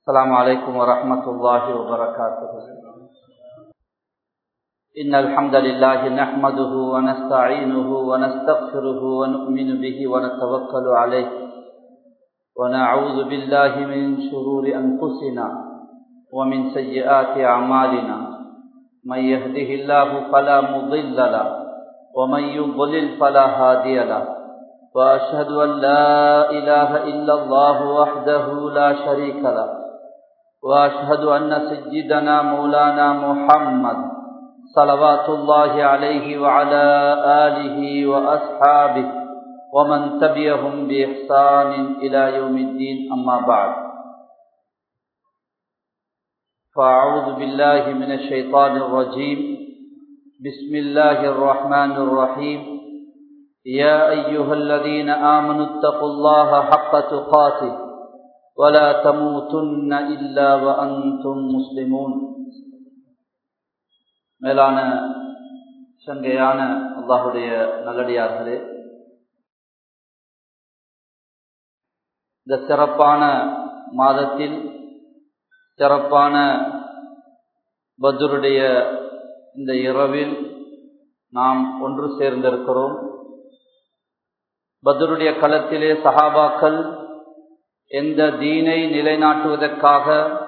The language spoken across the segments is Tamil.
السلام عليكم ورحمة الله وبركاته إن الحمد لله نحمده ونستعينه ونستغفره ونؤمن به ونتوكل عليه ونعوذ بالله من شرور أنفسنا ومن سيئات أعمالنا من يهده الله فلا مضل له ومن يضلل فلا هادي له وأشهد أن لا إله إلا الله وحده لا شريك له وأشهد أن سيدنا مولانا محمد صلوات الله عليه وعلى آله وأصحابه ومن تبعهم بإحسان إلى يوم الدين أما بعد فأعوذ بالله من الشيطان الرجيم بسم الله الرحمن الرحيم يا أيها الذين آمنوا اتقوا الله حق تقاته ولا تموتن إلا وأنتم مسلمون மேலான சங்கையான அல்லாஹுடைய நல்லடியார்களே இந்த சிறப்பான மாதத்தில் சிறப்பான பத்ருடைய இந்த இரவில் நாம் ஒன்று சேர்ந்திருக்கிறோம் பத்ருடைய களத்திலே சஹாபாக்கள் எந்த தீனை நிலைநாட்டுவதற்காக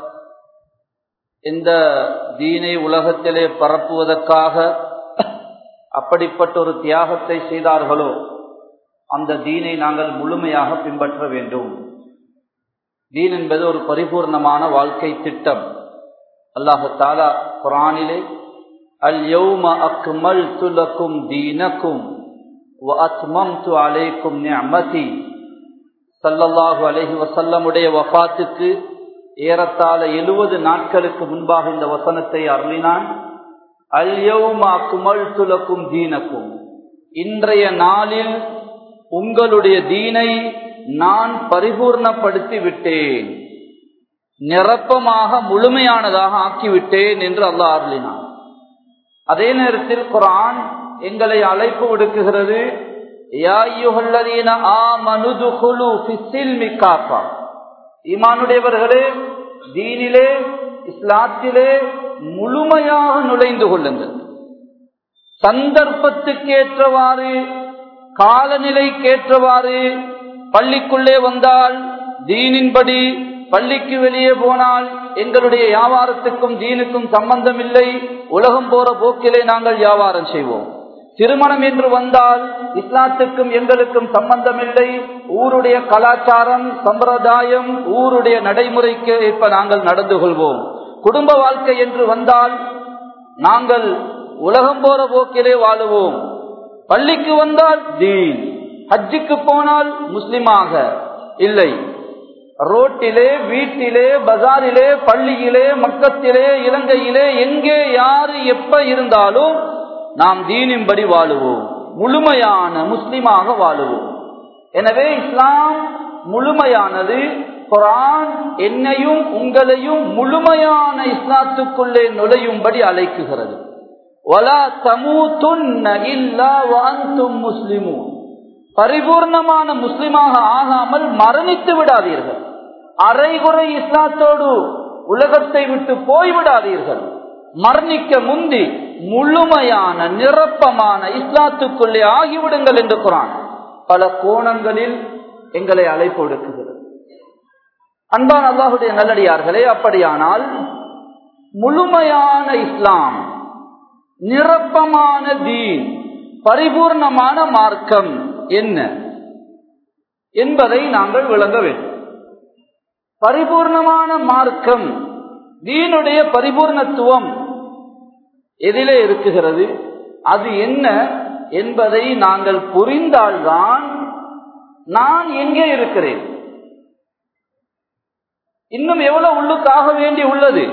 எந்த தீனை உலகத்திலே பரப்புவதற்காக அப்படிப்பட்ட ஒரு தியாகத்தை செய்தார்களோ அந்த தீனை நாங்கள் முழுமையாக பின்பற்ற வேண்டும் தீன் என்பது ஒரு பரிபூர்ணமான வாழ்க்கை திட்டம் அல்லாஹு தாலா குரானிலே அல் யௌம அக்மல் துலக்கும் தீனக்கும் அத்மம்து அலைக்கும் நிஅமதி சல்லல்லாஹு அலைஹி வசல்லமுடைய வஃபாத்துக்கு ஏறத்தாழ எழுபது நாட்களுக்கு முன்பாக இந்த வசனத்தை அருளினான் அல்யௌமா குமல் துலக்கும் தீனக்கும் இன்றைய நாளில் உங்களுடைய தீனை நான் பரிபூர்ணப்படுத்தி விட்டேன் நிரப்பமாக முழுமையானதாக ஆக்கிவிட்டேன் என்று அல்லாஹ் அருளினான் அதே நேரத்தில் குரான் எங்களை அழைப்பு விடுக்குகிறது ஈமானுடையவர்களே தீனிலே இஸ்லாத்திலே முழுமையாக நுழைந்து கொள்ளுங்கள் சந்தர்ப்பத்துக்கேற்றவாறு காலநிலைக்கேற்றவாறு பள்ளிக்குள்ளே வந்தால் தீனின்படி பள்ளிக்கு வெளியே போனால் எங்களுடைய வியாபாரத்துக்கும் தீனுக்கும் சம்பந்தம் இல்லை உலகம் போற போக்கிலே நாங்கள் வியாபாரம் செய்வோம் திருமணம் என்று வந்தால் இஸ்லாத்துக்கும் எங்களுக்கும் சம்பந்தம் இல்லை ஊருடைய கலாச்சாரம் சம்பிரதாயம் ஊருடைய நடைமுறைக்கு ஏற்ப நாங்கள் நடந்து கொள்வோம் குடும்ப வாழ்க்கை என்று வந்தால் நாங்கள் உலகம் போற போக்கிலே வாழுவோம் பள்ளிக்கு வந்தால் தீன் ஹஜ்ஜுக்கு போனால் முஸ்லிமாக இல்லை ரோட்டிலே வீட்டிலே பஜாரிலே பள்ளியிலே மக்கத்திலே இலங்கையிலே எங்கே யாரு எப்ப இருந்தாலும் நாம் தீனின்படி வாழுவோம் முழுமையான முஸ்லிமாக வாழுவோம் எனவே இஸ்லாம் முழுமையானது குரான் என்னையும் உங்களையும் முழுமையான இஸ்லாத்துக்குள்ளே நுழையும்படி அழைக்குகிறது பரிபூர்ணமான முஸ்லிமாக ஆகாமல் மரணித்து விடாதீர்கள் அரைகுறை இஸ்லாத்தோடு உலகத்தை விட்டு போய்விடாதீர்கள் மரணிக்க முந்தி முழுமையான நிரப்பமான இஸ்லாத்துக்குள்ளே ஆகிவிடுங்கள் என்று குரான் பல கோணங்களில் எங்களை அழைப்பு எடுக்குகிறது அன்பான் அல்லாஹுடைய நல்லடியார்களே அப்படியானால் முழுமையான இஸ்லாம் நிரப்பமான தீன் பரிபூர்ணமான மார்க்கம் என்ன என்பதை நாங்கள் விளங்க வேண்டும் பரிபூர்ணமான மார்க்கம் தீனுடைய பரிபூர்ணத்துவம் எதிலே இருக்குகிறது அது என்ன என்பதை நாங்கள் புரிந்தால்தான் நான் எங்கே இருக்கிறேன் இன்னும் எவ்வளவு உள்ளுக்காக வேண்டி உள்ளது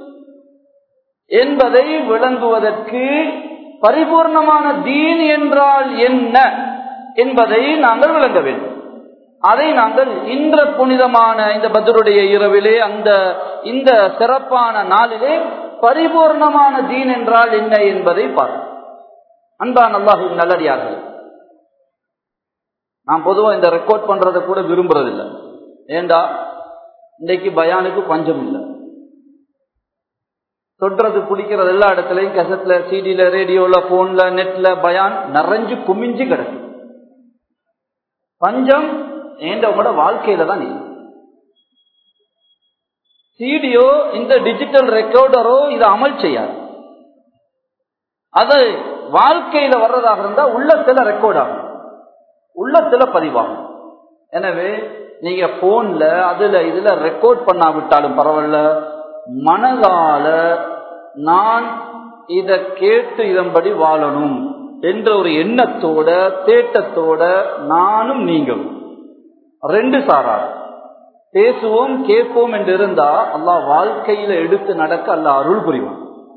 என்பதை விளங்குவதற்கு பரிபூர்ணமான தீன் என்றால் என்ன என்பதை நாங்கள் விளங்க வேண்டும் அதை நாங்கள் இன்ற புனிதமான இந்த பத்ருடைய இரவிலே அந்த இந்த சிறப்பான நாளிலே பரிபூர்ணமான தீன் என்றால் என்ன என்பதை பார்ப்போம் அன்பான் அல்லாஹு நல்லடியார்கள் நான் பொதுவாக இந்த ரெக்கார்ட் பண்றதை கூட விரும்புறதில்லை ஏண்டா இன்றைக்கு பயானுக்கு பஞ்சம் இல்லை தொட்டுறது பிடிக்கிறது எல்லா இடத்துலையும் கசத்துல சிடியில ரேடியோல போன்ல நெட்ல பயான் நிறைஞ்சு குமிஞ்சு கிடக்கு பஞ்சம் ஏண்ட உங்களோட வாழ்க்கையில தான் நீங்க சிடியோ இந்த டிஜிட்டல் ரெக்கார்டரோ இதை அமல் செய்யாது அது வாழ்க்கையில வர்றதாக இருந்தா உள்ளத்துல ரெக்கார்ட் ஆகும் உள்ளத்துல பதிவாகும் எனவே நீங்க போன்ல அதுல இதுல ரெக்கார்ட் பண்ணாவிட்டாலும் பரவாயில்ல மனதால நான் இத கேட்டு இதன்படி வாழணும் என்ற ஒரு எண்ணத்தோட தேட்டத்தோட நானும் நீங்களும் ரெண்டு சாரார் பேசுவோம் கேட்போம் என்று இருந்தா அல்லாஹ் வாழ்க்கையில எடுத்து நடக்க அல்ல அருள் புரிவான்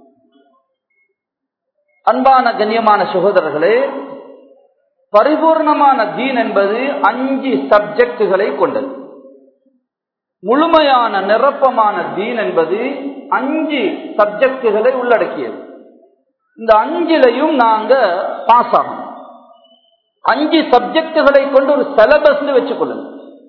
அன்பான கண்ணியமான சகோதரர்களே பரிபூர்ணமான தீன் என்பது அஞ்சு சப்ஜெக்டுகளை கொண்டது முழுமையான நிரப்பமான தீன் என்பது அஞ்சு சப்ஜெக்டுகளை உள்ளடக்கியது இந்த அஞ்சிலையும் நாங்க பாஸ் ஆகணும் அஞ்சு சப்ஜெக்டுகளை கொண்டு ஒரு சிலபஸ் வச்சுக்கொள்ளுங்க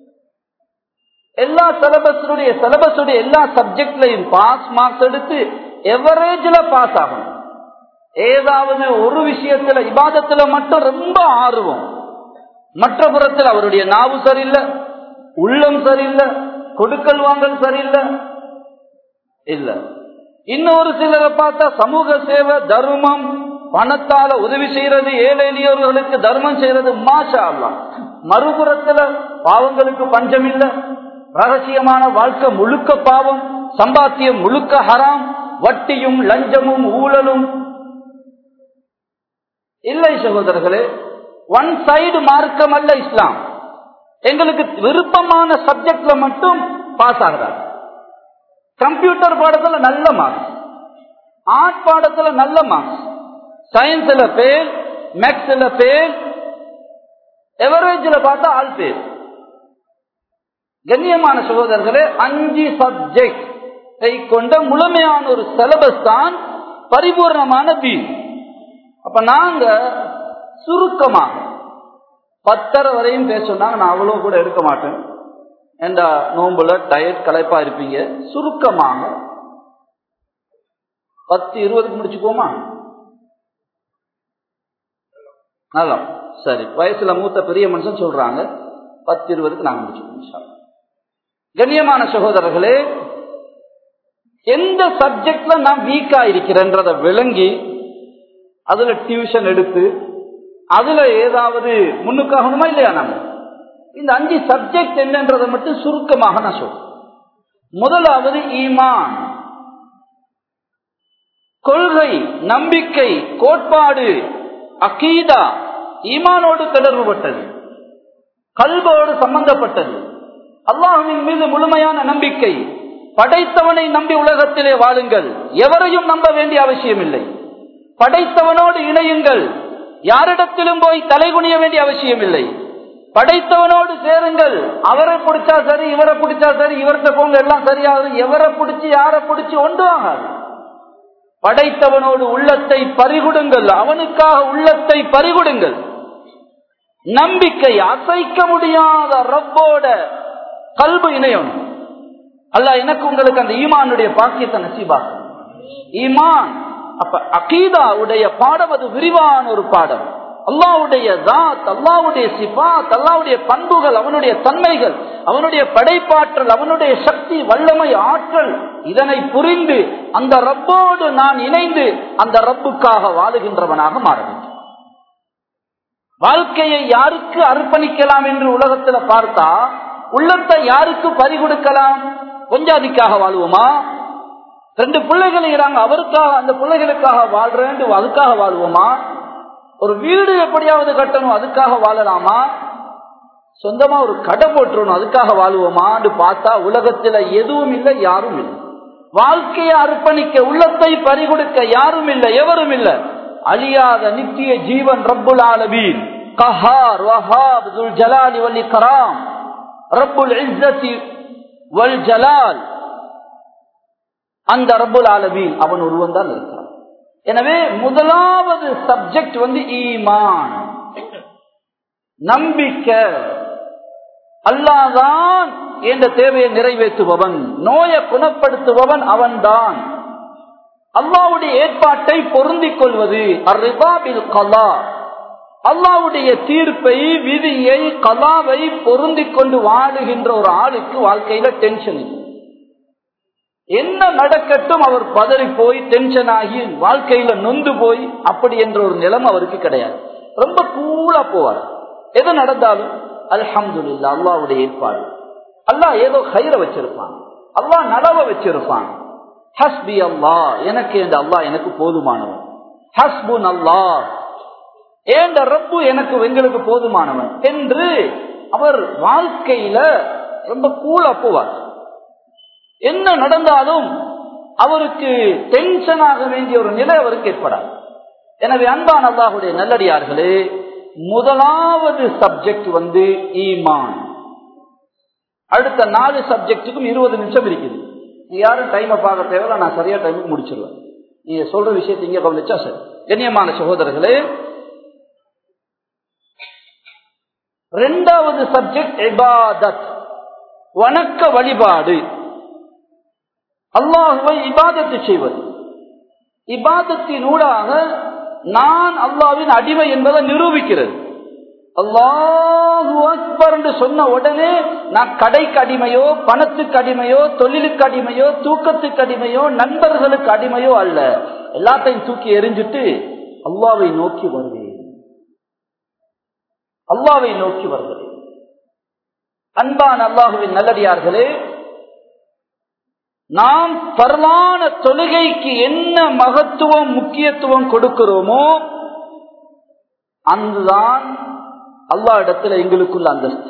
எல்லா சிலபஸுடைய சிலபஸுடைய எல்லா சப்ஜெக்ட்லையும் பாஸ் மார்க்ஸ் எடுத்து எவரேஜ்ல பாஸ் ஆகணும் ஏதாவது ஒரு விஷயத்துல இபாதத்துல மட்டும் ரொம்ப ஆர்வம் மற்ற புறத்தில் அவருடைய நாவு சரியில்லை உள்ளம் சரியில்லை கொடுக்கல் வாங்கல் சரியில்லை இல்ல இன்னொரு சிலரை பார்த்தா சமூக சேவை தர்மம் பணத்தால உதவி செய்யறது ஏழை எளியவர்களுக்கு தர்மம் செய்யறது மாஷா அல்லா மறுபுறத்துல பாவங்களுக்கு பஞ்சம் இல்ல ரகசியமான வாழ்க்கை முழுக்க பாவம் சம்பாத்தியம் முழுக்க ஹராம் வட்டியும் லஞ்சமும் ஊழலும் இல்லை சகோதரர்களே ஒன் சைடு மார்க்கம் அல்ல இஸ்லாம் எங்களுக்கு விருப்பமான சப்ஜெக்ட்ல மட்டும் பாஸ் ஆகிறார் கம்ப்யூட்டர் பாடத்துல நல்ல மார்க்ஸ் ஆர்ட் பாடத்துல நல்ல மார்க்ஸ் சயின்ஸ்ல பேர் மேக்ஸ்ல பேர் எவரேஜ்ல பார்த்தா ஆள் பேர் கண்ணியமான சகோதரர்களே அஞ்சு சப்ஜெக்ட் கொண்ட முழுமையான ஒரு சிலபஸ் தான் பரிபூர்ணமான தீன் அப்ப நாங்க சுருக்கமாக பத்தரை வரையும் பேச சொன்னாங்க நான் அவ்வளவு கூட எடுக்க மாட்டேன் என்ற நோம்புல டயட் களைப்பா இருப்பீங்க சுருக்கமாக பத்து இருபதுக்கு முடிச்சுக்கோமா நல்லா சரி வயசுல மூத்த பெரிய மனுஷன் சொல்றாங்க பத்து இருபதுக்கு நாங்க முடிச்சுக்கோம் கண்ணியமான சகோதரர்களே எந்த சப்ஜெக்ட்ல நான் வீக்கா இருக்கிறேன்றத விளங்கி அதுல டியூஷன் எடுத்து அதுல ஏதாவது முன்னுக்காகணுமா இல்லையா நாம இந்த அஞ்சு சப்ஜெக்ட் என்னன்றதை மட்டும் சுருக்கமாக நான் சொல்றேன் முதலாவது ஈமான் கொள்கை நம்பிக்கை கோட்பாடு அகீதா ஈமானோடு தொடர்புபட்டது கல்வோடு சம்பந்தப்பட்டது அல்லாஹுவின் மீது முழுமையான நம்பிக்கை படைத்தவனை நம்பி உலகத்திலே வாழுங்கள் எவரையும் நம்ப வேண்டிய அவசியம் இல்லை படைத்தவனோடு இணையுங்கள் யாரிடத்திலும் போய் தலைகுனிய வேண்டிய அவசியம் இல்லை படைத்தவனோடு சேருங்கள் அவரை பிடிச்சா சரி இவரை பிடிச்சா சரி இவர்கிட்ட போங்க எல்லாம் சரியாகுது எவரை பிடிச்சி யாரை பிடிச்சி ஒன்று ஆகாது படைத்தவனோடு உள்ளத்தை பறிகுடுங்கள் அவனுக்காக உள்ளத்தை பறிகுடுங்கள் நம்பிக்கை அசைக்க முடியாத ரப்போட கல்பு இணையம் அல்ல எனக்கு உங்களுக்கு அந்த ஈமானுடைய பாக்கியத்தை நசீபாக்கும் ஈமான் அப்ப அகீதாவுடைய பாடம் அது விரிவான ஒரு பாடம் அல்லாவுடைய தாத் அல்லாவுடைய சிபாத் அல்லாவுடைய பண்புகள் அவனுடைய தன்மைகள் அவனுடைய படைப்பாற்றல் அவனுடைய சக்தி வல்லமை ஆற்றல் இதனை புரிந்து அந்த ரப்போடு நான் இணைந்து அந்த ரப்புக்காக வாழுகின்றவனாக மாற வேண்டும் வாழ்க்கையை யாருக்கு அர்ப்பணிக்கலாம் என்று உலகத்துல பார்த்தா உள்ளத்தை யாருக்கு பறிகொடுக்கலாம் கொஞ்சாதிக்காக வாழ்வோமா ரெண்டு பிள்ளைகள் இருக்கிறாங்க அவருக்காக அந்த பிள்ளைகளுக்காக வாழ்றேன் அதுக்காக வாழ்வோமா ஒரு வீடு எப்படியாவது கட்டணும் அதுக்காக வாழலாமா சொந்தமா ஒரு கடை போட்டுறணும் அதுக்காக வாழ்வோமான்னு பார்த்தா உலகத்துல எதுவும் இல்லை யாரும் இல்லை வாழ்க்கையை அர்ப்பணிக்க உள்ளத்தை பறிகொடுக்க யாரும் இல்லை எவரும் இல்லை அழியாத நித்திய ஜீவன் ரப்புல் ஆலமீன் கஹார் வஹாப் துல் ஜலாலி வல் இக்ராம் ரப்புல் இஸ்ஸத்தி வல் ஜலால் அந்த ரப்புல் ஆலமீன் அவன் ஒருவன் தான் இருக்கிறான் எனவே முதலாவது சப்ஜெக்ட் வந்து ஈமான் நம்பிக்கை அல்லாதான் என்ற தேவையை நிறைவேற்றுபவன் நோயை குணப்படுத்துபவன் அவன்தான் அல்லாவுடைய ஏற்பாட்டை பொருந்திக் கொள்வது அர்ரிபாபில் கலா அல்லாவுடைய தீர்ப்பை விதியை கலாவை பொருந்திக் கொண்டு வாழுகின்ற ஒரு ஆளுக்கு வாழ்க்கையில டென்ஷன் இல்லை என்ன நடக்கட்டும் அவர் பதறி போய் டென்ஷன் ஆகி வாழ்க்கையில நொந்து போய் அப்படி என்ற ஒரு நிலைமை அவருக்கு கிடையாது ரொம்ப கூலா போவார் எது நடந்தாலும் அல்ஹம்துல்லா அல்லாவுடைய ஏற்பாடு அல்லாஹ் ஏதோ கயிற வச்சிருப்பான் அல்லாஹ் நலவ வச்சிருப்பான் ஹஸ்பி அல்லா எனக்கு இந்த அல்லாஹ் எனக்கு போதுமானவன் ஹஸ்புன் அல்லாஹ் ஏண்ட ரப்பு எனக்கு எங்களுக்கு போதுமானவன் என்று அவர் வாழ்க்கையில ரொம்ப கூலா போவார் என்ன நடந்தாலும் அவருக்கு டென்ஷன் ஆக வேண்டிய ஒரு நிலை அவருக்கு ஏற்படாது எனவே அன்பான் அல்லாஹுடைய நல்லடியார்களே முதலாவது சப்ஜெக்ட் வந்து ஈமான் அடுத்த நாலு சப்ஜெக்டுக்கும் இருபது நிமிஷம் இருக்குது நீ யாரும் டைமை பார்க்க தேவையில்ல நான் சரியா டைமுக்கு முடிச்சிருவேன் நீங்க சொல்ற விஷயத்தை இங்க கவனிச்சா சரி கண்ணியமான சகோதரர்களே ரெண்டாவது சப்ஜெக்ட் இபாதத் வணக்க வழிபாடு அல்லாஹுவை இபாதத்து செய்வது இபாதத்தினூடாக நான் அல்லாவின் அடிமை என்பதை நிரூபிக்கிறது அல்லாஹு அக்பர் என்று சொன்ன உடனே நான் கடைக்கு அடிமையோ பணத்துக்கு அடிமையோ தொழிலுக்கு அடிமையோ தூக்கத்துக்கு அடிமையோ நண்பர்களுக்கு அடிமையோ அல்ல எல்லாத்தையும் தூக்கி எரிஞ்சிட்டு அல்லாவை நோக்கி வருவேன் அல்லாவை நோக்கி வருகிறேன் அன்பான் அல்லாஹுவின் நல்லடியார்களே நாம் பரவான தொழுகைக்கு என்ன மகத்துவம் முக்கியத்துவம் கொடுக்கிறோமோ அங்குதான் அல்லா இடத்துல எங்களுக்குள்ள அந்தஸ்து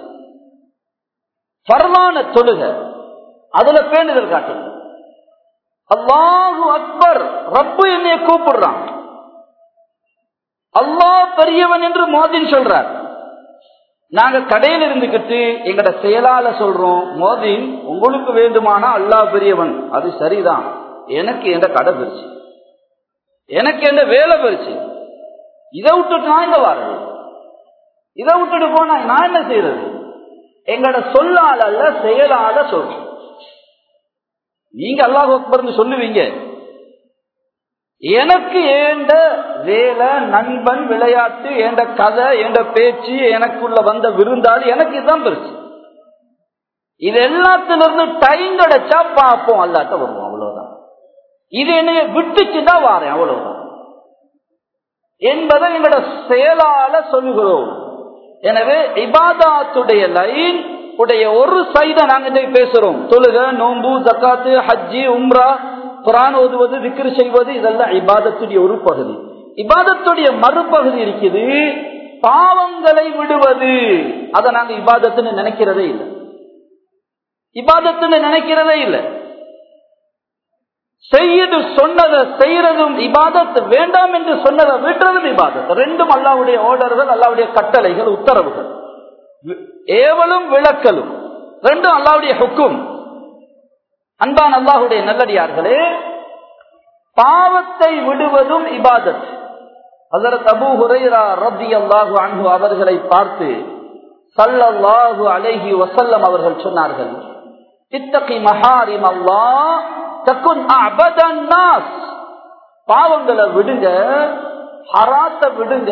பரவான தொழுக அதுல பேணுதல் காட்டுங்க அல்லாஹு அக்பர் ரப்பு என்னைய கூப்பிடுறான் அல்லாஹ் பெரியவன் என்று மோதின் சொல்றார் நாங்க கடையில் இருந்துகிட்டு எங்கட செயலால சொல்றோம் மோதின் உங்களுக்கு வேண்டுமானா அல்லா பெரியவன் அது சரிதான் எனக்கு எந்த கடை பெருச்சு எனக்கு எந்த வேலை பெருச்சு இதை விட்டுட்டு நான் இங்க வரது இதை விட்டுட்டு போனா நான் என்ன செய்யறது எங்கட சொல்லால அல்ல செயலால சொல்றோம் நீங்க அல்லாஹ் அக்பர்னு சொல்லுவீங்க எனக்கு ஏண்ட வேலை நண்பன் விளையாட்டு ஏண்ட கதை ஏண்ட பேச்சு எனக்குள்ள வந்த விருந்தாளி எனக்கு இதுதான் பெருசு இது எல்லாத்திலிருந்து டைம் கிடைச்சா பார்ப்போம் அல்லாட்ட வருவோம் அவ்வளவுதான் இது என்னைய விட்டுச்சுதான் வாரேன் அவ்வளவுதான் என்பதை எங்களோட செயலால சொல்லுகிறோம் எனவே இபாதாத்துடைய லைன் உடைய ஒரு சைட நாங்க இன்னைக்கு பேசுறோம் தொழுக நோம்பு ஜக்காத்து ஹஜ்ஜி உம்ரா குரான் ஓதுவது விக்கிரி செய்வது இதெல்லாம் இபாதத்துடைய ஒரு பகுதி இபாதத்துடைய மறுபகுதி இருக்குது பாவங்களை விடுவது அதை நாங்க இபாதத்துன்னு நினைக்கிறதே இல்லை இபாதத்துன்னு நினைக்கிறதே இல்லை செய்யது சொன்னதை செய்யறதும் இபாதத் வேண்டாம் என்று சொன்னதை விட்டுறதும் இபாதத் ரெண்டும் அல்லாவுடைய ஓர்டர்கள் அல்லாவுடைய கட்டளைகள் உத்தரவுகள் ஏவலும் விளக்கலும் ரெண்டும் அல்லாவுடைய ஹுக்கும் அன்பான் அல்லாஹுடைய நல்லடியார்களே பாவத்தை விடுவதும் இபாதத் அதற்கு அபு ஹுரைரா ரபி அல்லாஹு அன்பு அவர்களை பார்த்து சல்லல்லாஹு அலைஹி வசல்லம் அவர்கள் சொன்னார்கள் இத்தகி மஹாரிம் அல்லா தக்குன் அபதன் நாஸ் பாவங்களை விடுங்க ஹராத்தை விடுங்க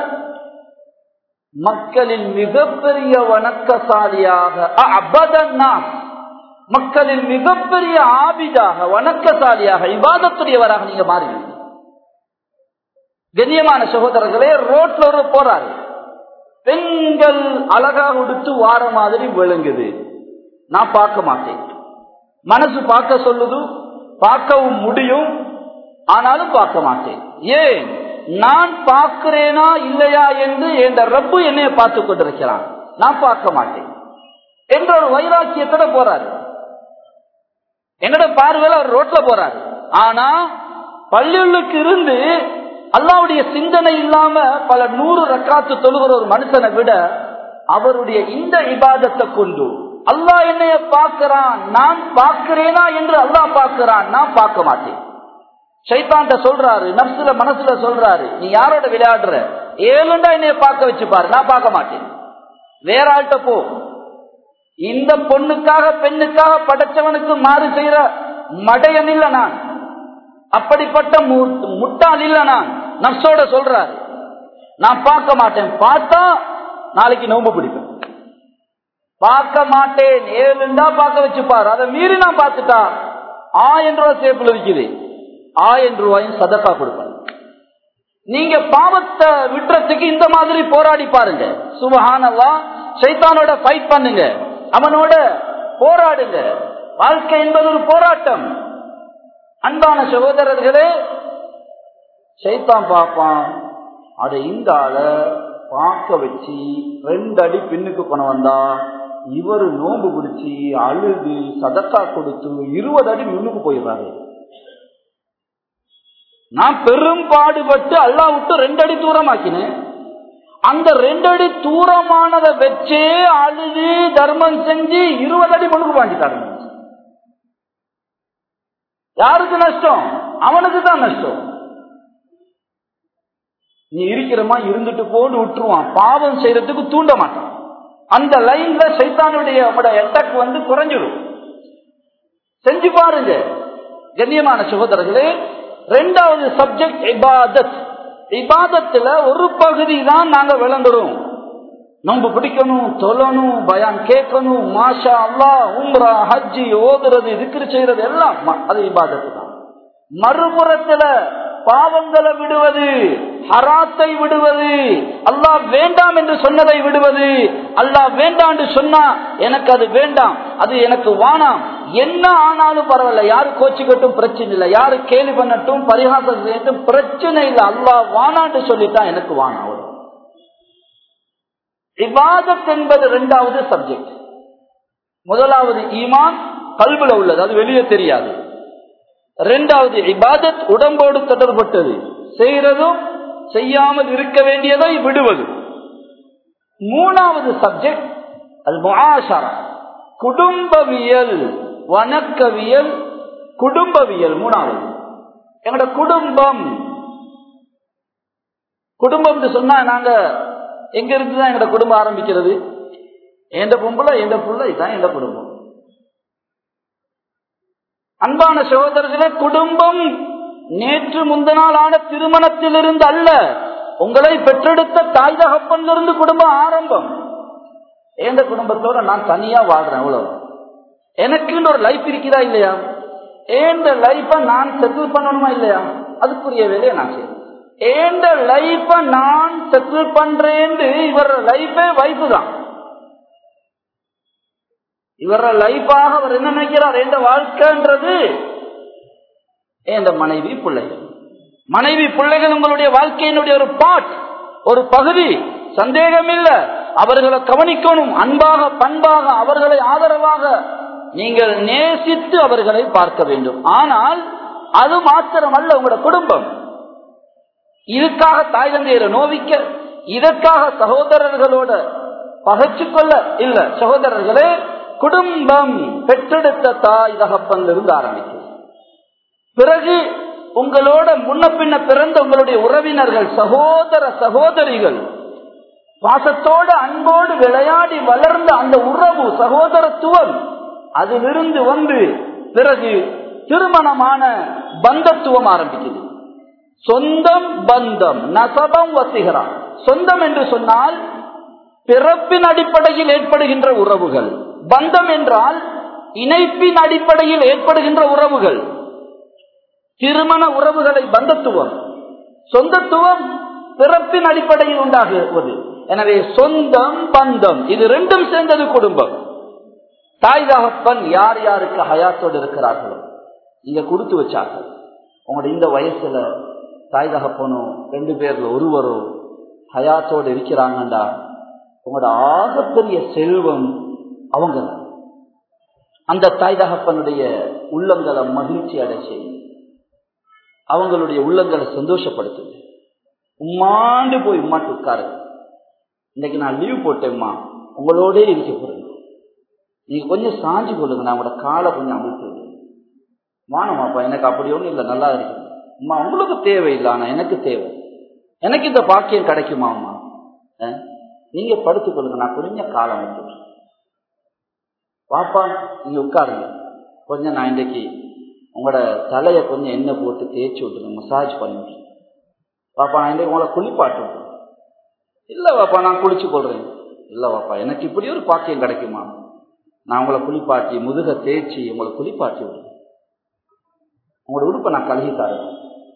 மக்களின் மிகப்பெரிய வணக்கசாலியாக அபதன் நாஸ் மக்களின் மிகப்பெரிய ஆபிதாக வணக்கசாலியாக இவாதத்துடையவராக நீங்க மாறுவீங்க கண்ணியமான சகோதரர்களே ரோட்ல ஒரு போறாரு பெண்கள் அழகா உடுத்து வார மாதிரி விளங்குது நான் பார்க்க மாட்டேன் மனசு பார்க்க சொல்லுது பார்க்கவும் முடியும் ஆனாலும் பார்க்க மாட்டேன் ஏன் நான் பார்க்கிறேனா இல்லையா என்று என் ரப்பு என்னைய பார்த்து கொண்டிருக்கிறான் நான் பார்க்க மாட்டேன் என்ற ஒரு வைராக்கியத்தோட போறாரு என்னோட பார்வையில் அவர் ரோட்ல போறாரு ஆனா பள்ளியுள்ளுக்கு இருந்து அல்லாவுடைய சிந்தனை இல்லாம பல நூறு ரக்காத்து தொழுகிற ஒரு மனுஷனை விட அவருடைய இந்த இபாதத்தை கொண்டு அல்லாஹ் என்னைய பார்க்கிறான் நான் பார்க்கிறேனா என்று அல்லாஹ் பார்க்கிறான் நான் பார்க்க மாட்டேன் சைத்தான்ட்ட சொல்றாரு நப்சுல மனசுல சொல்றாரு நீ யாரோட விளையாடுற ஏழுண்டா என்னைய பார்க்க வச்சு பாரு நான் பார்க்க மாட்டேன் வேற ஆள்கிட்ட போ இந்த பொண்ணுக்காக பெண்ணுக்காக படைச்சவனுக்கு மாறு செய்யற மடையன் இல்ல நான் அப்படிப்பட்ட மு- முட்டாள் இல்ல நான் நர்ஸோட சொல்றாரு நான் பார்க்க மாட்டேன் பார்த்தா நாளைக்கு நோம்பு பிடிப்பேன் பார்க்க மாட்டேன் ஏழுண்டா பார்க்க வச்சுப்பாரு அதை மீறி நான் பார்த்துட்டா ஆயிரம் ரூபாய் சேப்பில் இருக்குது ஆயிரம் ரூபாயும் சதக்கா கொடுப்பேன் நீங்க பாவத்தை விட்டுறதுக்கு இந்த மாதிரி போராடி பாருங்க சுபஹானல்லா சைத்தானோட ஃபைட் பண்ணுங்க அவனோட போராடுங்க வாழ்க்கை என்பது ஒரு போராட்டம் அன்பான சகோதரர்களே சைத்தான் பார்ப்பான் அதை இந்த ஆளை பார்க்க வச்சு ரெண்டு அடி பின்னுக்கு கொண்டு வந்தா இவரு நோம்பு பிடிச்சி அழுது சதக்கா கொடுத்து இருபது அடி முன்னுக்கு போயிடுறாரு நான் பெரும் பாடுபட்டு அல்லா விட்டு ரெண்டு அடி தூரமாக்கினேன் அந்த ரெண்டு அடி தூரமானதை வச்சே அழுது தர்மம் செஞ்சு இருபது அடி முன்னுக்கு பாஞ்சிட்டாரு யாருக்கு நஷ்டம் அவனுக்கு தான் நஷ்டம் நீ இருக்கிறமா இருந்துட்டு போன்னு விட்டுருவான் பாவம் செய்யறதுக்கு தூண்ட மாட்டான் அந்த லைன்ல சைத்தானுடைய அட்டாக் வந்து குறைஞ்சிடும் செஞ்சு பாருங்க கண்ணியமான சகோதரர்களே ரெண்டாவது சப்ஜெக்ட் இபாதத் இபாதத்துல ஒரு பகுதி தான் நாங்க விளங்குறோம் நோம்பு பிடிக்கணும் தொழணும் பயான் கேட்கணும் மாஷா அல்லா உம்ரா ஹஜ்ஜி ஓதுறது திக்ரு செய்யறது எல்லாம் ம- அது இபாதத்து தான் மறுபுறத்துல பாவங்களை விடுவது ஹராத்தை விடுவது அல்லாஹ் வேண்டாம் என்று சொன்னதை விடுவது அல்லாஹ் வேண்டாம் என்று சொன்னா எனக்கு அது வேண்டாம் அது எனக்கு வானாம் என்ன ஆனாலும் பரவாயில்ல யாரு கோச்சிக்கட்டும் பிரச்சனை இல்லை யாரு கேள்வி பண்ணட்டும் பரிகாசம் செய்யட்டும் பிரச்சனை இல்லை அல்லாஹ் வானான்னு சொல்லிட்டான் எனக்கு வானா அவ்வளவு இபாதத் என்பது இரண்டாவது சப்ஜெக்ட் முதலாவது ஈமான் கல்வில உள்ளது அது வெளியே தெரியாது இரண்டாவது இபாதத் உடம்போடு தொடர்பட்டது செய்யறதும் செய்யாமல் இருக்க வேண்டியதை விடுவது மூணாவது சப்ஜெக்ட் அது முஆஷரா குடும்பவியல் வணக்கவியல் குடும்பவியல் மூணாவது எங்களோட குடும்பம் குடும்பம் சொன்னா நாங்க எங்க இருந்து தான் எங்களோட குடும்பம் ஆரம்பிக்கிறது எந்த பொம்பளை எந்த புள்ள இதுதான் எந்த குடும்பம் அன்பான சகோதரர்களே குடும்பம் நேற்று முந்தநாள் ஆன திருமணத்திலிருந்து அல்ல உங்களை பெற்றெடுத்த தாய் தகப்பனிலிருந்து குடும்பம் ஆரம்பம் எந்த குடும்பத்தோட நான் தனியா வாழ்றேன் அவ்வளவு எனக்குன்னு ஒரு லைஃப் இருக்குதா இல்லையா ஏந்த லைஃப நான் செட்டில் பண்ணணுமா இல்லையா அதுக்குரிய வேலையை நான் செய்யறேன் ஏந்த லைஃப நான் செட்டில் பண்றேன்னு இவர் லைஃபே வைஃப் தான் இவர லைஃபாக அவர் என்ன நினைக்கிறார் எந்த வாழ்க்கைன்றது எந்த மனைவி பிள்ளைகள் மனைவி பிள்ளைகள் உங்களுடைய வாழ்க்கையினுடைய ஒரு பாட் ஒரு பகுதி சந்தேகம் இல்ல அவர்களை கவனிக்கணும் அன்பாக பண்பாக அவர்களை ஆதரவாக நீங்கள் நேசித்து அவர்களை பார்க்க வேண்டும் ஆனால் அது மாத்திரமல்ல உங்களோட குடும்பம் இதுக்காக தாய் தந்தையரை நோவிக்க இதற்காக சகோதரர்களோட பகைச்சு கொள்ள இல்ல சகோதரர்களே குடும்பம் பெற்றெடுத்த தாய் தகப்பனிலிருந்து ஆரம்பிக்கும் பிறகு உங்களோட முன்ன பின்ன பிறந்த உங்களுடைய உறவினர்கள் சகோதர சகோதரிகள் பாசத்தோடு அன்போடு விளையாடி வளர்ந்த அந்த உறவு சகோதரத்துவம் அதிலிருந்து வந்து பிறகு திருமணமான பந்தத்துவம் ஆரம்பிக்குது சொந்தம் பந்தம் நசபம் வசிகிறான் சொந்தம் என்று சொன்னால் பிறப்பின் அடிப்படையில் ஏற்படுகின்ற உறவுகள் பந்தம் என்றால் இணைப்பின் அடிப்படையில் ஏற்படுகின்ற உறவுகள் திருமண உறவுகளை பந்தத்துவம் சொந்தத்துவம் பிறப்பின் அடிப்படையில் உண்டாகுவது எனவே சொந்தம் பந்தம் இது ரெண்டும் சேர்ந்தது குடும்பம் தாய் தகப்பன் யார் யாருக்கு ஹயாத்தோடு இருக்கிறார்களோ நீங்க கொடுத்து வச்சார்கள் உங்களோட இந்த வயசுல தாய் தகப்பனும் ரெண்டு பேர்ல ஒருவரோ ஹயாத்தோடு இருக்கிறாங்கண்டா உங்களோட ஆகப்பெரிய செல்வம் அவங்க அந்த தாய் தகப்பனுடைய உள்ளங்களை மகிழ்ச்சி அடை செய்யும் அவங்களுடைய உள்ளங்களை சந்தோஷப்படுத்துது உம்மாண்டு போய் உம்மாட்டு உட்காரு இன்னைக்கு நான் லீவ் போட்டேம்மா உங்களோடே இருக்க போறேன் நீங்க கொஞ்சம் சாஞ்சு கொள்ளுங்க நான் உங்களோட காலை கொஞ்சம் அமுத்து வானமாப்பா எனக்கு அப்படி ஒன்றும் இல்லை நல்லா இருக்கு அம்மா உங்களுக்கு தேவையில்லை ஆனா எனக்கு தேவை எனக்கு இந்த பாக்கியம் கிடைக்குமா அம்மா அஹ்? நீங்க படுத்துக் கொள்ளுங்க நான் கொஞ்சம் காலம் விட்டு பாப்பா நீங்க உட்காருங்க கொஞ்சம் நான் இன்றைக்கு உங்களோட தலையை கொஞ்சம் எண்ணெய் போட்டு தேய்ச்சி விட்டுருங்க மசாஜ் பண்ணி பாப்பா நான் இன்றைக்கு உங்களை குளிப்பாட்டு இல்லை பாப்பா நான் குளிச்சு கொள்றேன் இல்லை பாப்பா எனக்கு இப்படி ஒரு பாக்கியம் கிடைக்குமா நான் உங்களை குளிப்பாட்டி முதுக தேய்ச்சி உங்களை குளிப்பாட்டி விடுறேன் உங்களோட உடுப்பை நான் கழுகி தரேன்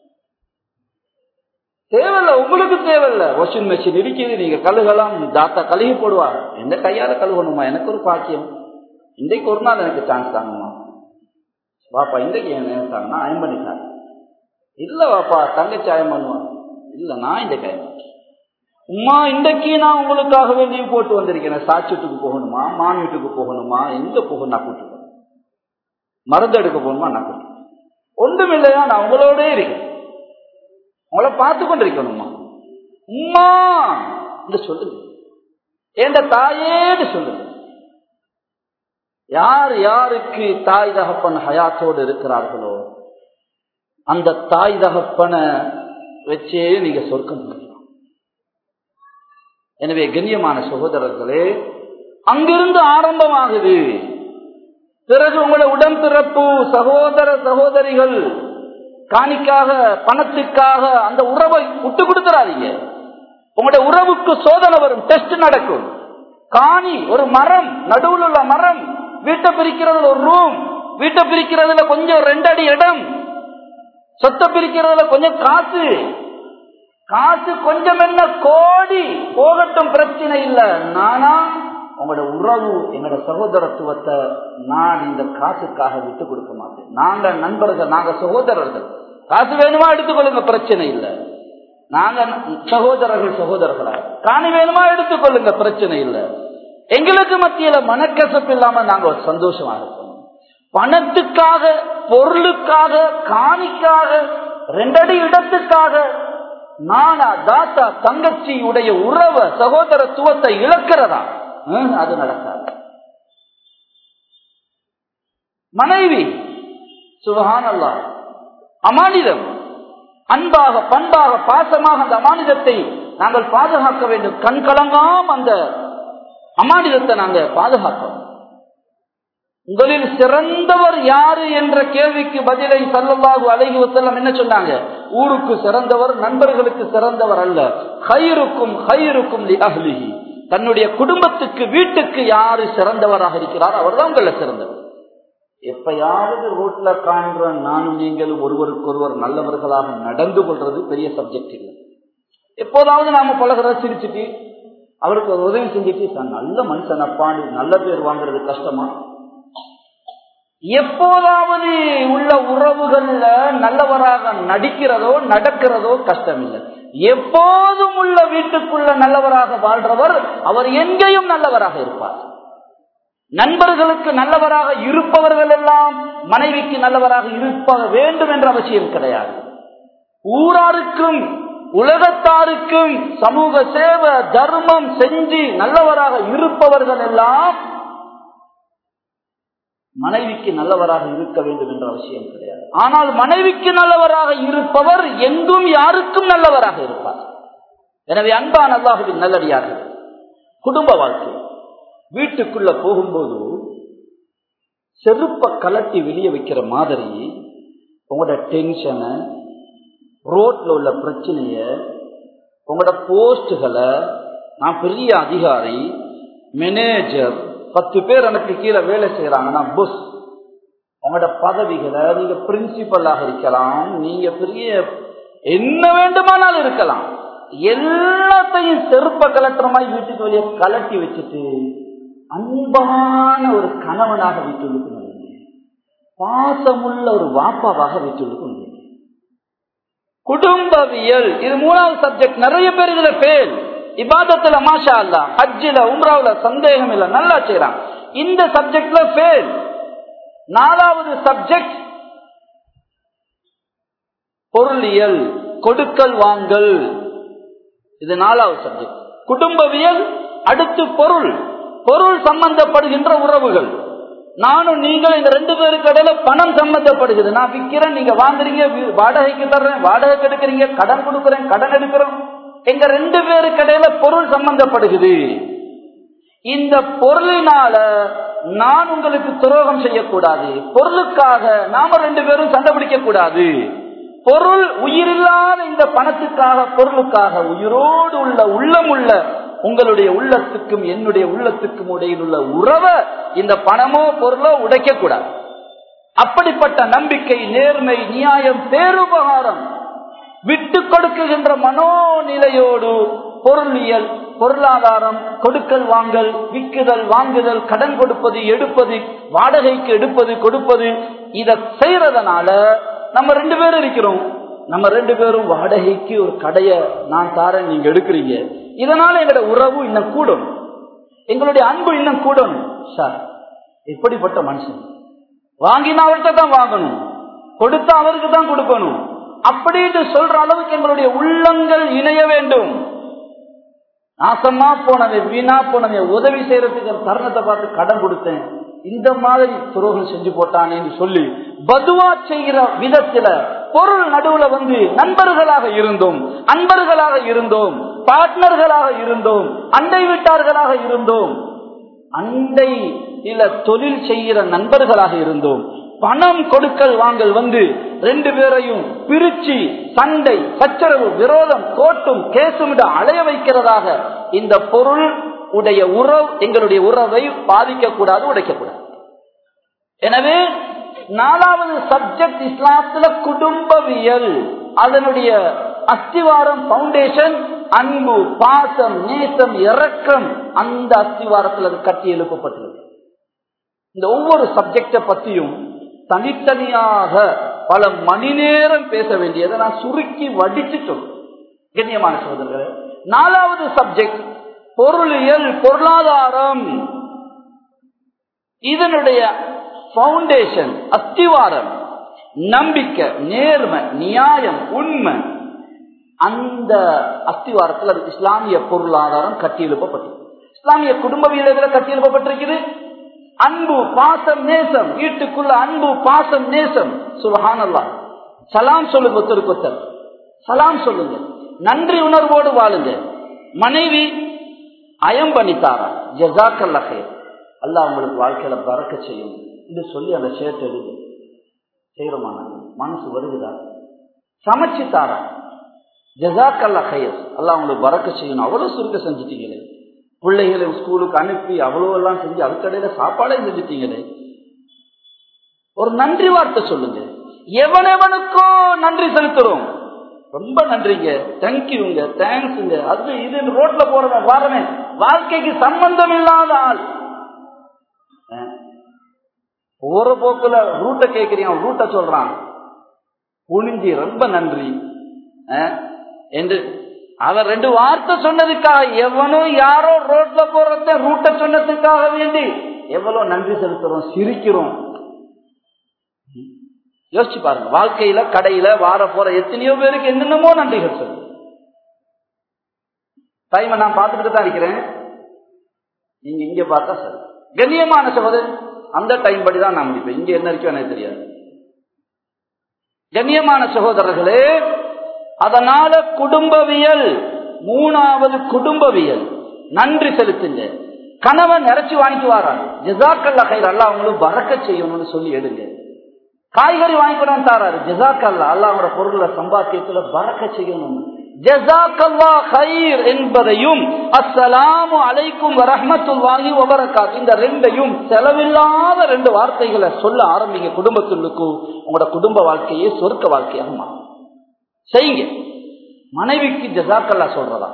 தேவையில்ல உங்களுக்கு தேவையில்ல வாஷிங் மெஷின் இருக்குது நீங்க கழுகலாம் தாத்தா கழுகி போடுவா எந்த கையால கழுவணுமா எனக்கு ஒரு பாக்கியம் இன்றைக்கு ஒரு நாள் எனக்கு சான்ஸ் தாங்கம்மா வாப்பா இன்றைக்கு என்ன நினைச்சாங்கன்னா அயம் பண்ணிட்டாங்க இல்ல வாப்பா தங்கச்சி அயம் பண்ணுவான் இல்ல நான் இந்த கை உமா இன்றைக்கு நான் உங்களுக்காகவே லீவ் போட்டு வந்திருக்கேன் சாட்சி வீட்டுக்கு போகணுமா மான் வீட்டுக்கு போகணுமா எங்க போகணும் நான் கூட்டு மருந்து எடுக்க போகணுமா நான் கூட்டு ஒன்றும் இல்லையா நான் உங்களோட இருக்கேன் உங்களை பார்த்து கொண்டிருக்கணுமா உம்மா என்று சொல்லுங்க என்ற தாயேன்னு சொல்லுங்க யார் யாருக்கு தாய் தகப்பன் ஹயாத்தோடு இருக்கிறார்களோ அந்த தாய் தகப்பனை வச்சே நீங்க சொர்க்கம் பண்ணலாம் எனவே கண்ணியமான சகோதரர்களே அங்கிருந்து ஆரம்பமாகுது பிறகு உங்களை உடன்பிறப்பு சகோதர சகோதரிகள் காணிக்காக பணத்துக்காக அந்த உறவை விட்டு கொடுத்துறாதீங்க உங்களுடைய உறவுக்கு சோதனை வரும் டெஸ்ட் நடக்கும் காணி ஒரு மரம் நடுவில் உள்ள மரம் வீட்டை பிரிக்கிறதுல ஒரு ரூம் வீட்டை பிரிக்கிறதுல கொஞ்சம் ரெண்டு அடி இடம் சொத்தை பிரிக்கிறதுல கொஞ்சம் காசு காசு கொஞ்சம் என்ன கோடி போகட்டும் பிரச்சனை இல்ல நானா உங்களோட உறவு எங்களோட சகோதரத்துவத்தை நான் இந்த காசுக்காக விட்டு கொடுக்க மாட்டேன் நாங்க நண்பர்கள் நாங்க சகோதரர்கள் காசு வேணுமா எடுத்துக்கொள்ளுங்க பிரச்சனை இல்லை நாங்க சகோதரர்கள் சகோதரர்களா காணி வேணுமா எடுத்துக்கொள்ளுங்க பிரச்சனை இல்லை எங்களுக்கு மத்தியில மனக்கசப்பு இல்லாம நாங்க சந்தோஷமா இருக்கணும் பணத்துக்காக பொருளுக்காக காணிக்காக ரெண்டடி இடத்துக்காக நானா தாத்தா தங்கச்சி உடைய உறவை சகோதரத்துவத்தை இழக்கிறதா அது நடக்காது மனைவி சுபகான் அல்லா அமானிதம் அன்பாக பண்பாக பாசமாக அந்த அமானிதத்தை நாங்கள் பாதுகாக்க வேண்டும் கண் கலங்காம அந்த அமானிதத்தை நாங்க பாதுகாக்கணும் உங்களில் சிறந்தவர் யாரு என்ற கேள்விக்கு பதிலை சல்லல்லாஹு அலைஹி வசல்லம் என்ன சொன்னாங்க ஊருக்கு சிறந்தவர் நண்பர்களுக்கு சிறந்தவர் அல்ல ஹைருக்கும் ஹைருக்கும் அஹ்லிஹி தன்னுடைய குடும்பத்துக்கு வீட்டுக்கு யாரு சிறந்தவராக இருக்கிறார் அவர் தான் உங்கள சிறந்தவர் எப்பயாவது ரோட்ல காண்ற நானும் நீங்களும் ஒருவருக்கு ஒருவர் நல்லவர்களாக நடந்து கொள்றது பெரிய சப்ஜெக்ட் இல்லை எப்போதாவது நாம பழகிற சிரிச்சுட்டு அவருக்கு ஒரு உதவி செஞ்சுட்டு நல்ல மனுஷன் அப்பாண்டு நல்ல பேர் வாங்குறது கஷ்டமா எப்போதாவது உள்ள உறவுகள்ல நல்லவராக நடிக்கிறதோ நடக்கிறதோ கஷ்டம் இல்லை எப்போதும் உள்ள வீட்டுக்குள்ள நல்லவராக வாழ்றவர் அவர் எங்கேயும் நல்லவராக இருப்பார் நண்பர்களுக்கு நல்லவராக இருப்பவர்கள் எல்லாம் மனைவிக்கு நல்லவராக இருப்ப வேண்டும் என்ற அவசியம் கிடையாது ஊராருக்கும் உலகத்தாருக்கும் சமூக சேவை தர்மம் செஞ்சு நல்லவராக இருப்பவர்கள் எல்லாம் மனைவிக்கு நல்லவராக இருக்க வேண்டும் என்ற அவசியம் கிடையாது ஆனால் மனைவிக்கு நல்லவராக இருப்பவர் எங்கும் யாருக்கும் நல்லவராக இருப்பார் எனவே அன்பான் அல்லாஹுவின் நல்லடியார்கள் குடும்ப வாழ்க்கை வீட்டுக்குள்ள போகும்போது செருப்ப கலட்டி வெளியே வைக்கிற மாதிரி உங்களோட டென்ஷனை ரோட்ல உள்ள பிரச்சனைய உங்களோட போஸ்டுகளை நான் பெரிய அதிகாரி மேனேஜர் பத்து பேர் எனக்கு கீழே வேலை செய்யறாங்க நான் புஷ் உங்களோட பதவிகளை நீங்க பிரின்சிபலாக இருக்கலாம் நீங்க பெரிய என்ன வேண்டுமானாலும் இருக்கலாம் எல்லாத்தையும் செருப்ப கலட்டுற மாதிரி வீட்டுக்கு வெளியே கலட்டி வச்சுட்டு அன்பான ஒரு கணவனாக வீட்டுள்ளுக்கு நுழைங்க பாசமுள்ள ஒரு வாப்பாவாக வீட்டுள்ளுக்கு நுழைங்க குடும்பவியல் இது மூணாவது சப்ஜெக்ட் நிறைய பேர் இதுல பேர் இபாதத்துல மாஷா அல்லா ஹஜ்ஜில உம்ராவுல சந்தேகம் இல்ல நல்லா செய்யறான் இந்த சப்ஜெக்ட்ல ஃபெயில் நாலாவது சப்ஜெக்ட் பொருளியல் கொடுக்கல் வாங்கல் இது நாலாவது சப்ஜெக்ட் குடும்பவியல் அடுத்து பொருள் பொருள் சம்பந்தப்படுகின்ற உறவுகள் நானும் நீங்கள் இந்த ரெண்டு பேருக்கு இடையில பணம் சம்பந்தப்படுகிறது நான் விற்கிறேன் நீங்க வாங்குறீங்க வாடகைக்கு தர்றேன் வாடகைக்கு எடுக்கிறீங்க கடன் கொடுக்குறேன் கடன் எடுக்கிறோம் எங்க ரெண்டு பேருக்கு இடையில பொருள் சம்பந்தப்படுகிறது இந்த பொருளினால நான் உங்களுக்கு துரோகம் செய்யக்கூடாது பொருளுக்காக நாம ரெண்டு பேரும் சண்டை பிடிக்க கூடாது பொருள் உயிரில்லாத இந்த பணத்துக்காக பொருளுக்காக உயிரோடு உள்ள உள்ளம் உள்ள உங்களுடைய உள்ளத்துக்கும் என்னுடைய உள்ளத்துக்கும் இடையில் உள்ள உறவை இந்த பணமோ பொருளோ உடைக்க கூடாது அப்படிப்பட்ட நம்பிக்கை நேர்மை நியாயம் பேருபகாரம் விட்டு கொடுக்குகின்ற மனோநிலையோடு பொருளியல் பொருளாதாரம் கொடுக்கல் வாங்கல் விக்குதல் வாங்குதல் கடன் கொடுப்பது எடுப்பது வாடகைக்கு எடுப்பது கொடுப்பது இத செய்யறதுனால நம்ம ரெண்டு பேரும் இருக்கிறோம் நம்ம ரெண்டு பேரும் வாடகைக்கு ஒரு கடைய நான் தாரேன் நீங்க எடுக்கிறீங்க இதனால எங்களோட உறவு இன்னும் கூடணும் எங்களுடைய அன்பு இன்னும் கூடணும் சார் எப்படிப்பட்ட மனுஷன் வாங்கினா அவர்கிட்ட தான் வாங்கணும் கொடுத்தா அவருக்கு தான் கொடுக்கணும் அப்படின்னு சொல்ற அளவுக்கு எங்களுடைய உள்ளங்கள் இணைய வேண்டும் நாசமா போனவன் வீணா போனவன் உதவி செய்யறதுக்கு தருணத்தை பார்த்து கடன் கொடுத்தேன் இந்த மாதிரி துரோகம் செஞ்சு போட்டானேன்னு சொல்லி பதுவா செய்கிற விதத்துல பொருள் நடுவுல வந்து நண்பர்களாக இருந்தோம் அன்பர்களாக இருந்தோம் பார்ட்னர்களாக இருந்தோம் அண்டை வீட்டார்களாக இருந்தோம் அண்டை சில தொழில் செய்கிற நண்பர்களாக இருந்தோம் பணம் கொடுக்கல் வாங்கல் வந்து ரெண்டு பேரையும் பிரிச்சு சண்டை சச்சரவு விரோதம் கோட்டும் கேசும் அலைய வைக்கிறதாக இந்த பொருள் உடைய உறவு எங்களுடைய உறவை பாதிக்கக்கூடாது உடைக்கக்கூடாது எனவே நாலாவது சப்ஜெக்ட் இஸ்லாத்துல குடும்பவியல் அதனுடைய அஸ்திவாரம் பவுண்டேஷன் அன்பு பாசம் நேசம் இரக்கம் அந்த அஸ்திவாரத்தில் அது கட்டி எழுப்பப்பட்டுள்ளது இந்த ஒவ்வொரு சப்ஜெக்ட பத்தியும் தனித்தனியாக பல மணி நேரம் பேச வேண்டியதை நான் சுருக்கி வடிச்சு சொல்றேன் கண்ணியமான சோதரர்களே நாலாவது சப்ஜெக்ட் பொருளியல் பொருளாதாரம் இதனுடைய பவுண்டேஷன் அஸ்திவாரம் நம்பிக்கை நேர்மை நியாயம் உண்மை அந்த அஸ்திவாரத்தில் அது இஸ்லாமிய பொருளாதாரம் கட்டியெழுப்பப்பட்டது இஸ்லாமிய குடும்பவியல்களை கட்டியெழுப்பப்பட்டிருக்குது அன்பு பாசம் நேசம் வீட்டுக்குள்ள அன்பு பாசம் நேசம் சுபஹானல்லா சலாம் சொல்லுங்க ஒருத்தருக்கு ஒருத்தர் சலாம் சொல்லுங்க நன்றி உணர்வோடு வாழுங்க மனைவி அயம் பண்ணித்தாரா ஜசாக்கல்ல அல்லா உங்களுக்கு வாழ்க்கையில பறக்க செய்யும் இது சொல்லி அந்த ஷேர்ட் எழுது செய்யறோமா மனசு வருகுதா சமைச்சு தாரா ஜசாக்கல்ல ஹயஸ் அல்லா உங்களுக்கு பறக்க செய்யணும் அவ்வளவு சுருக்க செஞ்சுட்டீங்களே பிள்ளைகளை ஸ்கூலுக்கு அனுப்பி அவ்வளோ எல்லாம் செஞ்சு அதுக்கடையில சாப்பாடே செஞ்சுட்டீங்களே ஒரு நன்றி வார்த்தை சொல்லுங்க எவனெவனுக்கோ நன்றி செலுத்துறோம் ரொம்ப நன்றிங்க தேங்க்யூங்க தேங்க்ஸுங்க அது இது ரோட்ல போறவன் வாரவன் வாழ்க்கைக்கு சம்பந்தம் இல்லாத ஆள் போற போக்குல ரூட்டை கேட்கிறீங்க ரூட்டை சொல்றான் குனிஞ்சி ரொம்ப நன்றி என்று அவன் ரெண்டு வார்த்தை சொன்னதுக்காக எவனோ யாரோ ரோட்ல போறத ரூட்டை சொன்னதுக்காக வேண்டி எவ்வளவு நன்றி செலுத்துறோம் சிரிக்கிறோம் யோசிச்சு பாருங்க வாழ்க்கையில கடையில வார போற எத்தனையோ பேருக்கு என்னென்னமோ நன்றிகள் சொல்லு டைமை நான் பார்த்துட்டு தான் இருக்கிறேன் நீங்க இங்க பார்த்தா சரி கண்ணியமான சகோதரன் அந்த டைம் படி தான் நான் முடிப்பேன் இங்க என்ன இருக்கோ எனக்கு தெரியாது கண்ணியமான சகோதரர்களே அதனால குடும்பவியல் மூணாவது குடும்பவியல் நன்றி செலுத்துங்க கணவன் இறைச்சி வாங்கிட்டு வாராங்க ஜிசாக்கல்ல கையில் அல்ல அவங்களும் பறக்க செய்யணும்னு சொல்லி எடுங்க காய்கறி வாங்கிக்கூடாது தாராரு ஜிசாக்கல்ல அல்ல அவங்களோட பொருளை சம்பாத்தியத்துல பறக்க செய்யணும் ஜசாக்கல்லா ஹைர் என்பதையும் அஸ்ஸலாமு அலைக்கும் வரஹமத்துல்லாஹி வபரகாத் இந்த ரெண்டையும் செலவில்லாத ரெண்டு வார்த்தைகளை சொல்ல ஆரம்பிங்க குடும்பத்துள்ளுக்கும் உங்களோட குடும்ப வாழ்க்கையே சொர்க்க வாழ்க்கையாக மாறும் செய்யுங்க மனைவிக்கு ஜசாக்கல்லா சொல்றதா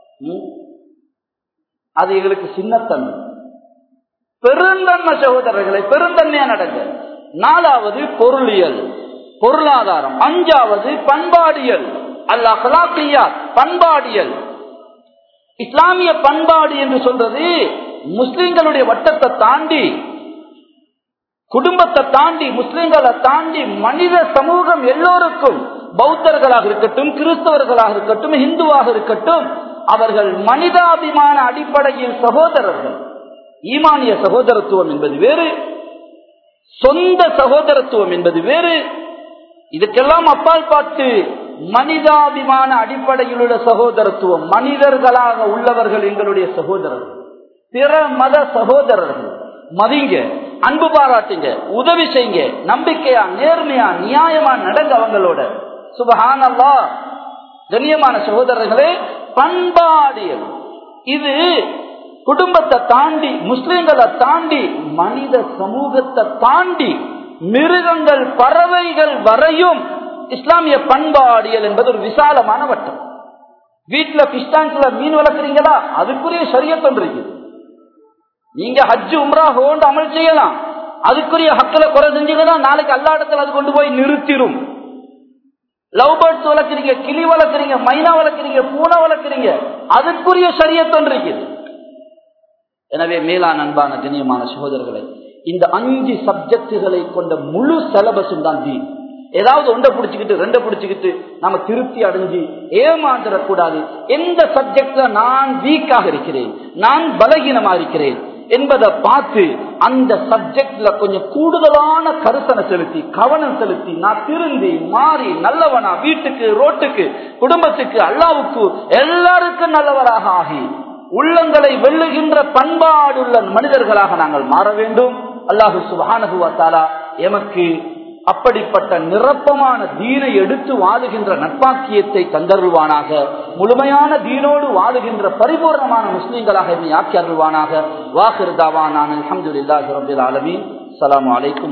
அது எங்களுக்கு சின்னத்தன்மை பெருந்தன்மை சகோதரர்களை பெருந்தன்மையா நடங்க நாலாவது பொருளியல் பொருளாதாரம் அஞ்சாவது பண்பாடியல் அல்ல அகலாக்கியா பண்பாடியல் இஸ்லாமிய பண்பாடு என்று சொல்றது முஸ்லிம்களுடைய வட்டத்தை தாண்டி குடும்பத்தை தாண்டி முஸ்லிம்களை தாண்டி மனித சமூகம் எல்லோருக்கும் பௌத்தர்களாக இருக்கட்டும் கிறிஸ்தவர்களாக இருக்கட்டும் இந்துவாக இருக்கட்டும் அவர்கள் மனிதாபிமான அடிப்படையில் சகோதரர்கள் ஈமானிய சகோதரத்துவம் என்பது வேறு சொந்த சகோதரத்துவம் என்பது வேறு இதுக்கெல்லாம் அப்பால் பாட்டு மனிதாபிமான அடிப்படையில் உள்ள சகோதரத்துவம் மனிதர்களாக உள்ளவர்கள் எங்களுடைய சகோதரர்கள் பிற மத சகோதரர்கள் மதிங்க அன்பு பாராட்டுங்க உதவி செய்யுங்க நம்பிக்கையா நேர்மையா நியாயமா நடங்க அவங்களோட சுபஹானல்லா கண்ணியமான சகோதரர்களே பண்பாடியல் இது குடும்பத்தை தாண்டி முஸ்லிம்களை தாண்டி மனித சமூகத்தை தாண்டி மிருகங்கள் பறவைகள் வரையும் இஸ்லாமிய பண்பாடியல் என்பது ஒரு விசாலமான வட்டம் வீட்டுல பிஷ் டேங்க்ல மீன் வளர்க்குறீங்களா அதுக்குரிய சரியத்தொன்று இருக்குது நீங்க ஹஜ்ஜு உம்ரா ஹோண்டு அமல் செய்யலாம் அதுக்குரிய ஹக்கில குறை செஞ்சீங்கன்னா நாளைக்கு அல்லா இடத்துல அது கொண்டு போய் நிறுத்திடும் லவ் பேர்ட்ஸ் வளர்க்குறீங்க கிளி வளர்க்குறீங்க மைனா வளர்க்குறீங்க பூனை வளர்க்குறீங்க அதுக்குரிய சரியத்தொன்று இருக்குது எனவே மேலான அன்பான கண்ணியமான சகோதரர்களை இந்த அஞ்சு சப்ஜெக்டுகளை கொண்ட முழு சிலபஸும் தான் தீன் ஏதாவது ஒன்றை பிடிச்சிக்கிட்டு ரெண்டை பிடிச்சிக்கிட்டு நம்ம திருப்தி அடைஞ்சு ஏமாந்துடக்கூடாது எந்த சப்ஜெக்ட்ல நான் வீக்காக இருக்கிறேன் நான் பலகீனமா இருக்கிறேன் என்பதை பார்த்து அந்த சப்ஜெக்ட்ல கொஞ்சம் கூடுதலான கருத்தனை செலுத்தி கவனம் செலுத்தி நான் திருந்தி மாறி நல்லவனா வீட்டுக்கு ரோட்டுக்கு குடும்பத்துக்கு அல்லாவுக்கு எல்லாருக்கும் நல்லவராக ஆகி உள்ளங்களை வெல்லுகின்ற பண்பாடுள்ள மனிதர்களாக நாங்கள் மாற வேண்டும் அல்லாஹு சுபானுவத்தாலா எமக்கு அப்படிப்பட்ட நிரப்பமான தீனை எடுத்து வாழுகின்ற நட்பாக்கியத்தை தந்தருள்வானாக முழுமையான தீனோடு வாழுகின்ற பரிபூர்ணமான முஸ்லீம்களாக என்னை ஆக்கி அருள்வானாக வாஹிருதாவான அலமதுல்லாஹி ரபில் ஆலமீன் அலாம் வலைக்கும்